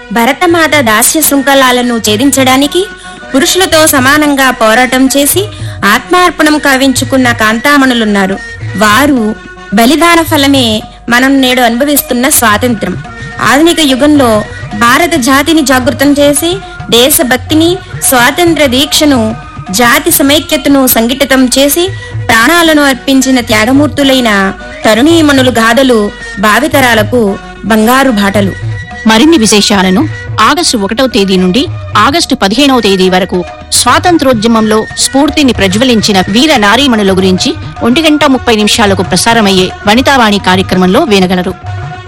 భరతమాత దాస్య శృంఖలాలను ఛేదించడానికి పురుషులతో సమానంగా పోరాటం చేసి ఆత్మార్పణం కావించుకున్న కాంతామణులున్నారు వారు బలిదాన ఫలమే మనం నేడు అనుభవిస్తున్న స్వాతంత్రం ఆధునిక యుగంలో భారత జాతిని జాగృతం చేసి దేశభక్తిని స్వాతంత్ర దీక్షను జాతి సమైక్యతను సంఘటితం చేసి ప్రాణాలను అర్పించిన త్యాగమూర్తులైన తరుణీమణులు గాథలు భావితరాలకు బంగారు బాటలు మరిన్ని విశేషాలను ఆగస్టు ఒకటవ తేదీ నుండి ఆగస్టు పదిహేనవ తేదీ వరకు స్వాతంత్రోద్యమంలో స్ఫూర్తిని ప్రజ్వలించిన వీర నారీమణుల గురించి ఒంటి గంట ముప్పై నిమిషాలకు ప్రసారమయ్యే వనితావాణి కార్యక్రమంలో వినగలరు